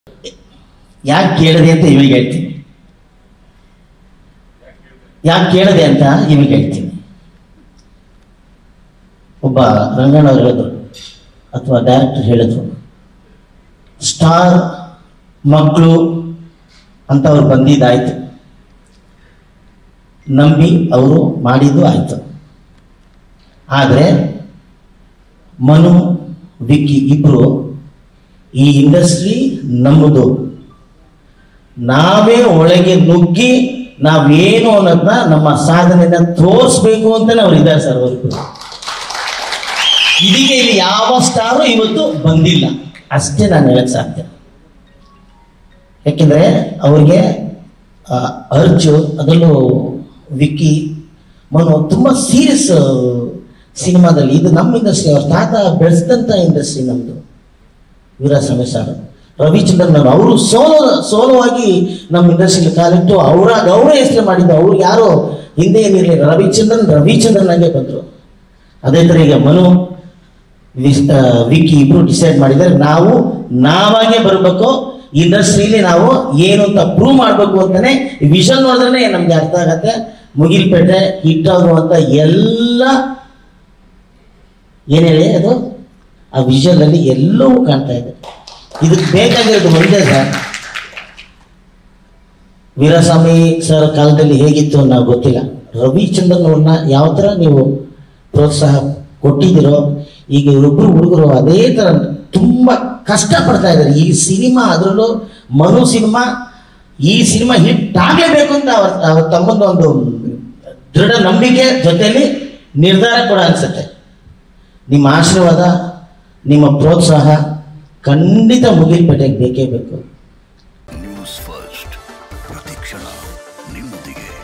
ಯಾಕೆ ಕೇಳಿದೆ ಅಂತ ಇವಾಗ ಹೇಳ್ತೀನಿ ಯಾಕೆ ಕೇಳಿದೆ ಅಂತ ಇವಾಗ ಹೇಳ್ತೀನಿ ಒಬ್ಬ ರಂಗಣ್ಣವ್ರು ಹೇಳಿದ್ರು ಅಥವಾ ಡೈರೆಕ್ಟರ್ ಹೇಳಿದ್ರು ಸ್ಟಾರ್ ಮಕ್ಕಳು ಅಂತ ಅವ್ರು ಬಂದಿದ್ದಾಯ್ತು ನಂಬಿ ಅವರು ಮಾಡಿದ್ದು ಆಯ್ತು ಆದರೆ ಮನು ವಿಕ್ಕಿ ಇಬ್ರು ಈ ಇಂಡಸ್ಟ್ರಿ ನಮ್ಮದು ನಾವೇ ಒಳಗೆ ನುಗ್ಗಿ ನಾವೇನು ಅನ್ನೋದನ್ನ ನಮ್ಮ ಸಾಧನೆಯನ್ನ ತೋರಿಸ್ಬೇಕು ಅಂತಾನೆ ಅವ್ರು ಇದ್ದಾರೆ ಸರ್ ಅವರಿಬ್ರು ಇದಕ್ಕೆ ಇಲ್ಲಿ ಯಾವ ಸ್ಟಾರು ಇವತ್ತು ಬಂದಿಲ್ಲ ಅಷ್ಟೇ ನಾನು ಹೇಳಕ್ ಸಾಧ್ಯ ಯಾಕೆಂದ್ರೆ ಅವ್ರಿಗೆ ಆ, ಅರ್ಜು ಅದರಲ್ಲೂ ವಿಕ್ಕಿ ಮನು ತುಂಬ ಸೀರಿಯಸ್ ಸಿನಿಮಾದಲ್ಲಿ ಇದು ನಮ್ಮ ಇಂಡಸ್ಟ್ರಿ ಅವ್ರ ತಾತ ಬೆಳೆಸಿದಂಥ ಇಂಡಸ್ಟ್ರಿ ನಮ್ಮದು ವೀರಸ್ವಾಮಿ ಸರ್ ರವಿಚಂದ್ರನ್ ಅವರು ಅವರು ಸೋಲೋ ಸೋಲೋ ಆಗಿ ನಮ್ಮ ಇಂಡಸ್ಟ್ರಿಯಲ್ಲಿ ಕಾಲಿಟ್ಟು ಅವರ ಅವರೇ ಹೆಸರು ಮಾಡಿದ್ದು ಅವ್ರು ಯಾರು ಹಿಂದೆ ಏನಿರಲಿಲ್ಲ ರವಿಚಂದ್ರನ್ ರವಿಚಂದ್ರನ್ ಆಗೆ ಬಂದರು ಅದೇ ಥರ ಈಗ ಮನು ವಿಸ್- ಆ, ವಿಕ್ಕಿ ಇಬ್ರು ಡಿಸೈಡ್ ಮಾಡಿದ್ದಾರೆ ನಾವು ನಾವಾಗೆ ಬರಬೇಕು ಇಂಡಸ್ಟ್ರಿಲಿ ನಾವು ಏನು ಅಂತ ಪ್ರೂವ್ ಮಾಡಬೇಕು ಅಂತಾನೆ ವಿಷನ್ ನೋಡಿದ್ರೆ ನಮ್ಗೆ ಅರ್ಥ ಆಗತ್ತೆ ಮುಗಿಲ್ಪೇಟೆ ಹಿಟ್ ಆಗುವಂತ ಎಲ್ಲ ಏನ್ ಹೇಳಿ ಅದು ಆ ವಿಷನ್ ಅಲ್ಲಿ ಎಲ್ಲವೂ ಕಾಣ್ತಾ ಇದೆ ಇದಕ್ಕೆ ಬೇಕಾಗಿರೋದು ಒಂದೇ ಸರ್ ವೀರಸ್ವಾಮಿ ಸರ್ ಕಾಲದಲ್ಲಿ ಹೇಗಿತ್ತು ಅನ್ನೋ ಗೊತ್ತಿಲ್ಲ ರವಿಚಂದ್ರನ್ ಅವ್ರನ್ನ ಯಾವ ಥರ ನೀವು ಪ್ರೋತ್ಸಾಹ ಕೊಟ್ಟಿದ್ದೀರೋ ಈಗ ಇವರೊಬ್ಬರು ಹುಡುಗರು ಅದೇ ಥರ ತುಂಬ ಕಷ್ಟ ಪಡ್ತಾ ಇದ್ದಾರೆ ಈ ಸಿನಿಮಾ ಅದರಲ್ಲೂ ಮನು ಸಿನಿಮಾ ಈ ಸಿನಿಮಾ ಹಿಟ್ ಆಗಲೇಬೇಕು ಅಂತ ಅವ್ರ ಅವ್ರ ತಮ್ಮಂದು ಒಂದು ದೃಢ ನಂಬಿಕೆ ಜೊತೆಯಲ್ಲಿ ನಿರ್ಧಾರ ಕೂಡ ಅನ್ಸುತ್ತೆ ನಿಮ್ಮ ಆಶೀರ್ವಾದ ನಿಮ್ಮ ಪ್ರೋತ್ಸಾಹ ಖಂಡಿತ ಮುಗಿಲ್ಪೇಟೆಗೆ ಬೇಕೇ ಬೇಕು ನ್ಯೂಸ್ ಫಸ್ಟ್ ಪ್ರತಿಕ್ಷಣ ನಿಮ್ಮೊಂದಿಗೆ